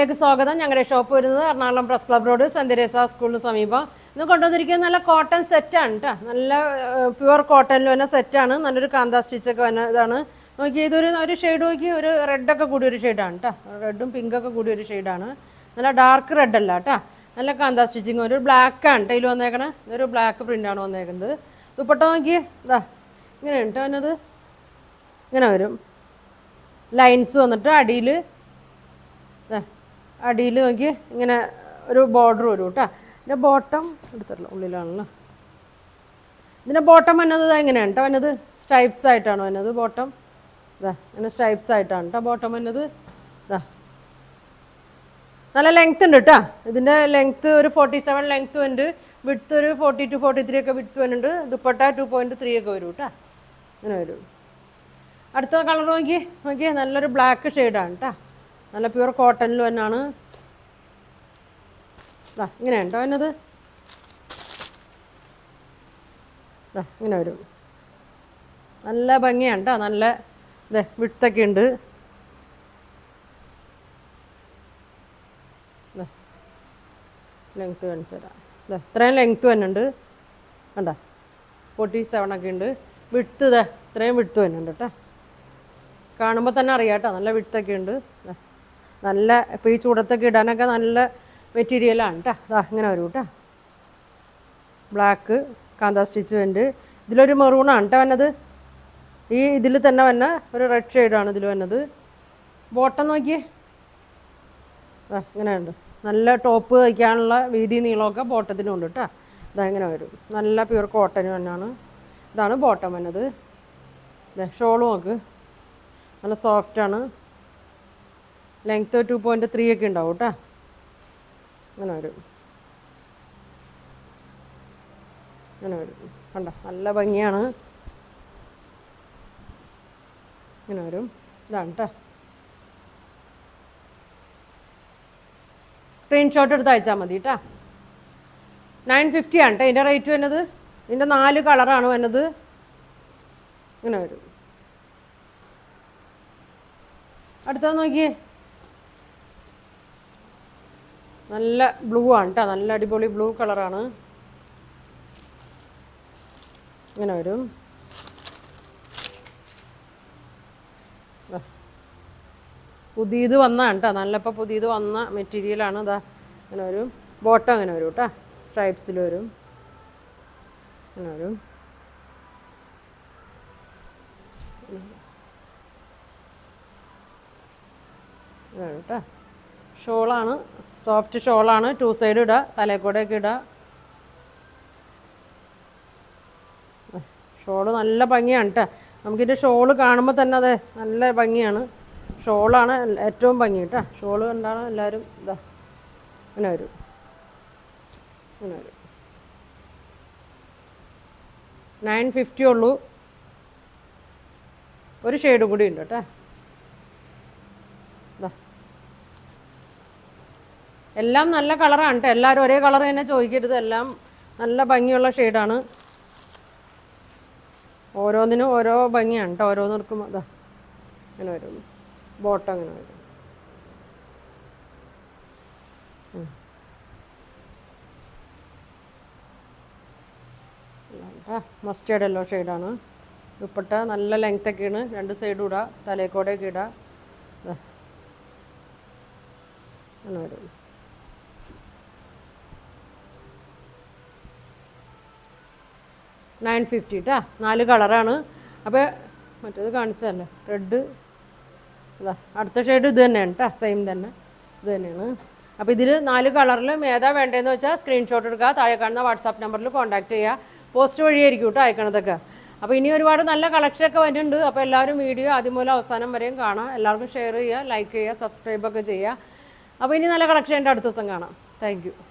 വീട്ടിലേക്ക് സ്വാഗതം ഞങ്ങളുടെ ഷോപ്പ് വരുന്നത് Ernakulam press club road saint Teresa സ്കൂളിന് സമീപം ഇന്ന് കൊണ്ടുവന്നിരിക്കുന്നത് നല്ല കോട്ടൺ സെറ്റാണ് കേട്ടോ നല്ല പ്യുവർ കോട്ടണിൽ വന്ന സെറ്റാണ് നല്ലൊരു കാന്ത സ്റ്റിച്ചൊക്കെ വന്ന ഇതാണ് നോക്കി ഇതൊരു ഒരു ഷെയ്ഡ് നോക്കി ഒരു റെഡൊക്കെ കൂടി ഒരു ഷെയ്ഡാണ് കേട്ടോ റെഡും പിങ്കൊക്കെ കൂടി ഒരു ഷെയ്ഡാണ് നല്ല ഡാർക്ക് റെഡ് അല്ല കേട്ടോ നല്ല കാന്ത സ്റ്റിച്ചിങ് ഒരു ബ്ലാക്ക് ആണ് ടൈൽ വന്നേക്കണേ ഇതൊരു ബ്ലാക്ക് പ്രിൻ്റാണ് വന്നേക്കുന്നത് ദുപ്പട്ട നോക്കി ഇതാ ഇങ്ങനെയാണ് കേട്ടോ അതിനത് ഇങ്ങനെ വരും ലൈൻസ് വന്നിട്ട് അടിയിൽ അടിയിൽ നോക്കി ഇങ്ങനെ ഒരു ബോർഡർ വരും കേട്ടോ ഇതിൻ്റെ ബോട്ടം എടുത്തിട്ടില്ല ഉള്ളിലാണല്ലോ ഇതിൻ്റെ ബോട്ടം വന്നത് ദാ ഇങ്ങനെയാണ് കേട്ടോ വന്നത് സ്ട്രൈപ്സ് ആയിട്ടാണ് വന്നത് ബോട്ടം ഇതാ ഇങ്ങനെ സ്ട്രൈപ്സ് ആയിട്ടാണ് കേട്ടോ ബോട്ടം വന്നത് ഇതാ നല്ല ലെങ്ത് ഉണ്ട് കേട്ടോ ഇതിൻ്റെ ലെങ്ത്ത് ഒരു ഫോർട്ടി സെവൻ ലെങ്ത്ത് ഉണ്ട് വിട്ത്ത് ഒരു ഫോർട്ടി ടു ഫോർട്ടി ത്രീ ഒക്കെ വിട്ത്ത് വരുന്നുണ്ട് ദുപ്പട്ട ടു പോയിൻറ്റ് ത്രീ ഒക്കെ വരും കേട്ടോ ഇങ്ങനെ വരും അടുത്ത കളർ നോക്കി നോക്കി നല്ലൊരു ബ്ലാക്ക് ഷെയ്ഡാണ് കേട്ടോ നല്ല പ്യുവർ കോട്ടണിൽ തന്നെയാണ് ഇതാ ഇങ്ങനെയാണ് കേട്ടോ അതിനത് ഇതാ ഇങ്ങനെ വരും നല്ല ഭംഗിയാണ് കേട്ടോ നല്ല ഇതേ വിട്ടൊക്കെ ഉണ്ട് ലെങ്ത്ത് കാണിച്ചു തരാം ഇതാ ഇത്രയും ലെങ്ത്ത് വരുന്നുണ്ട് കണ്ട ഫോർട്ടി സെവൻ ഒക്കെ ഉണ്ട് വിട്ട് ഇതാ ഇത്രയും വിട്ട് വരുന്നുണ്ട് കേട്ടോ കാണുമ്പോൾ തന്നെ അറിയാം കേട്ടോ നല്ല വിട്ടൊക്കെ ഉണ്ട് ദാ. നല്ല ഇപ്പോൾ ഈ ചൂടത്തൊക്കെ ഇടാനൊക്കെ നല്ല മെറ്റീരിയലാണ് കേട്ടോ അതാ ഇങ്ങനെ വരും കേട്ടോ ബ്ലാക്ക് കാന്താ സ്റ്റിച്ച് ഉണ്ട് ഇതിലൊരു മെറൂണാണ് കേട്ടോ വന്നത് ഈ ഇതിൽ തന്നെ വന്ന ഒരു റെഡ് ഷെയ്ഡാണ് ഇതിൽ വന്നത് ബോട്ടം നോക്കിയേ ആ ഇങ്ങനെയുണ്ട് നല്ല ടോപ്പ് തയ്ക്കാനുള്ള വീതി നീളമൊക്കെ ബോട്ടത്തിനുണ്ട് കേട്ടോ ഇതാ ഇങ്ങനെ വരും നല്ല പ്യുവർ കോട്ടൺ തന്നെയാണ് ഇതാണ് ബോട്ടം വന്നത് ഇതേ ഷോള് നോക്ക് നല്ല സോഫ്റ്റാണ് ലെങ്ത്ത് ടു പോയിൻറ്റ് ത്രീ ഒക്കെ ഉണ്ടാവും കേട്ടോ അങ്ങനെ വരും അങ്ങനെ വരും കണ്ട നല്ല ഭംഗിയാണ് ഇങ്ങനെ വരും ഇതാണ് കേട്ടോ സ്ക്രീൻഷോട്ട് എടുത്ത് അയച്ചാൽ മതി കേട്ടോ നയൻ ഫിഫ്റ്റി ആണ് കേട്ടോ ഇതിൻ്റെ റേറ്റ് വരുന്നത് ഇതിൻ്റെ നാല് കളറാണ് വരുന്നത് ഇങ്ങനെ വരും അടുത്തത് നോക്കിയേ നല്ല ബ്ലൂ ആണ് കേട്ടോ നല്ല അടിപൊളി ബ്ലൂ കളറാണ് ഇങ്ങനെ വരും ദാ. പുതിയത് വന്നതാണ് കേട്ടോ നല്ല ഇപ്പോൾ പുതിയത് വന്ന മെറ്റീരിയലാണ് ഇതാ ഇങ്ങനെ വരും ബോട്ടം അങ്ങനെ വരും കേട്ടോ സ്ട്രൈപ്സിൽ വരും ഇങ്ങനെ വരും ഇതാണ് കേട്ടോ ഷോളാണ് സോഫ്റ്റ് ഷോളാണ് ടു സൈഡ് ഇടുക തലേക്കൂടെയൊക്കെ ഇടുക ഷോള് നല്ല ഭംഗിയാണ് കേട്ടോ നമുക്കിൻ്റെ ഷോള് കാണുമ്പോൾ തന്നെ അതെ നല്ല ഭംഗിയാണ് ഷോളാണ് ഏറ്റവും ഭംഗി കേട്ടോ ഷോള് കണ്ടാണ് എല്ലാവരും ഇതാ അങ്ങനെ വരും അങ്ങനെ വരും നയൻ ഫിഫ്റ്റി ഉള്ളൂ ഒരു ഷെയ്ഡും കൂടി ഉണ്ട് കേട്ടോ ഇതാ എല്ലാം നല്ല കളറാണ് കേട്ടോ എല്ലാവരും ഒരേ കളർ തന്നെ ചോദിക്കരുത് എല്ലാം നല്ല ഭംഗിയുള്ള ഷെയ്ഡാണ് ഓരോന്നിനും ഓരോ ഭംഗിയാണ് കേട്ടോ ഓരോന്ന് എടുക്കുമ്പോൾ അതാ അങ്ങനെ വരും ബോട്ടം അങ്ങനെ വരും മസ്റ്റേർഡ് യെല്ലോ ഷെയ്ഡാണ് ദുപ്പട്ട നല്ല ലെങ്ത്തൊക്കെയാണ് രണ്ട് സൈഡും ഇടാം തലേക്കോടെയൊക്കെ ഇടാം ദാ. അങ്ങനെ വരും നയൻ ഫിഫ്റ്റി കേട്ടാ നാല് കളറാണ് അപ്പോൾ മറ്റേത് കാണിച്ചതല്ലേ റെഡ് അതാ അടുത്ത ഷെയ്ഡ് ഇത് തന്നെയാണ് കേട്ടോ സെയിം തന്നെ ഇത് തന്നെയാണ് അപ്പോൾ ഇതിൽ നാല് കളറിലും ഏതാ വേണ്ടതെന്ന് വെച്ചാൽ സ്ക്രീൻഷോട്ട് എടുക്കുക താഴെ കാണുന്ന വാട്സാപ്പ് നമ്പറിൽ കോൺടാക്ട് ചെയ്യുക പോസ്റ്റ് വഴിയായിരിക്കും കേട്ടോ അയക്കണതൊക്കെ അപ്പോൾ ഇനി ഒരുപാട് നല്ല കളക്ഷനൊക്കെ വരുന്നുണ്ട് അപ്പോൾ എല്ലാവരും വീഡിയോ ആദ്യം മുതൽ അവസാനം വരെയും കാണാം എല്ലാവർക്കും ഷെയർ ചെയ്യുക ലൈക്ക് ചെയ്യുക സബ്സ്ക്രൈബ് ഒക്കെ ചെയ്യുക അപ്പോൾ ഇനി നല്ല കളക്ഷൻ അടുത്ത ദിവസം കാണാം താങ്ക്